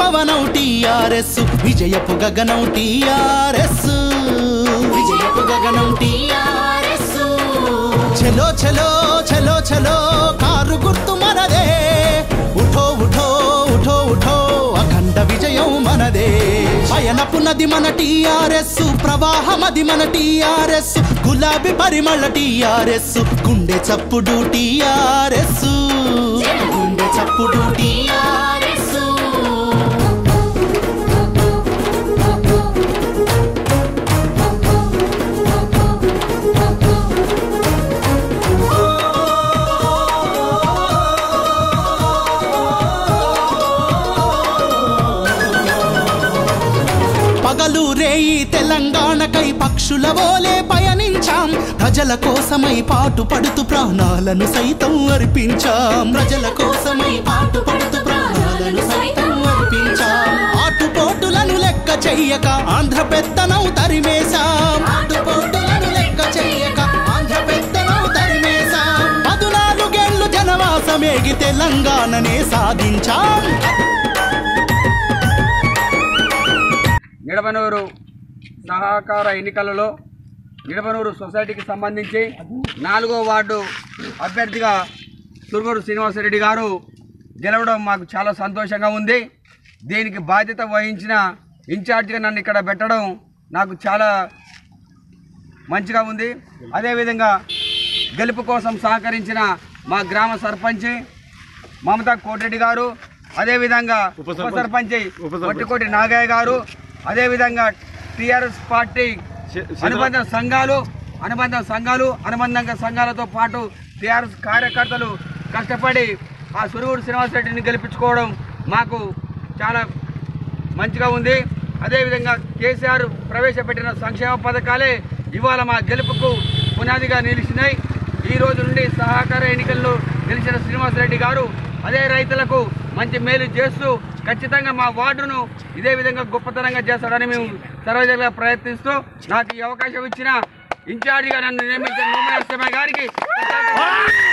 పవనం TRS విజయపు గగనం TRS విజయపు గగనం TRS చలో చలో చలో చలో కారు గుర్తు మనదే ఉఠో ఉఠో ఉఠో ఉఠో అఖండ విజయం మనదే పయనపు నది మన టీఆర్ఎస్ ప్రవాహమది మన టీఆర్ఎస్ గులాబీ పరిమళ టీఆర్ఎస్ గుండె చప్పుడు టీఆర్ఎస్ గుండె చప్పుడు టీఆర్ఎస్ పగలు రేయి తెలంగాణకై పక్షుల వోలే పయనించాం ప్రజల కోసమై పాటు పడుతూ ప్రాణాలను సైతం అర్పించాం ప్రజల కోసమై పాటు పడుతూ ప్రాణాలను సైతం అర్పించాం ఆటుపోటులను లెక్క చెయ్యక ఆంధ్ర పెత్తనం తరిమేశాం ఆటుపోటులను లెక్క చెయ్యక ఆంధ్ర పెత్తనం తరిమేశాం పదునాలుగేళ్లు జనవాసమేగి తెలంగాణనే సాధించాం నిడమనూరు సహకార ఎన్నికలలో నిడమనూరు సొసైటీకి సంబంధించి నాలుగో వార్డు అభ్యర్థిగా తురుగూరు శ్రీనివాసరెడ్డి గారు గెలవడం మాకు చాలా సంతోషంగా ఉంది దీనికి బాధ్యత వహించిన ఇన్ఛార్జిగా నన్ను ఇక్కడ పెట్టడం నాకు చాలా మంచిగా ఉంది అదేవిధంగా గెలుపు కోసం సహకరించిన మా గ్రామ సర్పంచ్ మమతా కోటిరెడ్డి గారు అదేవిధంగా ఉప సర్పంచ్ వట్టికోటి నాగయ్య గారు అదేవిధంగా టిఆర్ఎస్ పార్టీ అనుబంధ సంఘాలు అనుబంధ సంఘాలు అనుబంధ సంఘాలతో పాటు టిఆర్ఎస్ కార్యకర్తలు కష్టపడి ఆ సురుగుడు శ్రీనివాసరెడ్డిని గెలిపించుకోవడం మాకు చాలా మంచిగా ఉంది అదేవిధంగా కేసీఆర్ ప్రవేశపెట్టిన సంక్షేమ పథకాలే ఇవాళ మా గెలుపుకు పునాదిగా నిలిచినాయి ఈ రోజు నుండి సహకార ఎన్నికల్లో గెలిచిన శ్రీనివాసరెడ్డి గారు అదే రైతులకు మంచి మేలు చేస్తూ ఖచ్చితంగా మా వార్డును ఇదే విధంగా గొప్పతనంగా చేస్తాడని మేము సర్వజంగా ప్రయత్నిస్తూ నాకు ఈ అవకాశం ఇచ్చిన ఇన్ఛార్జిగా నన్ను నియమించిన నోమల గారికి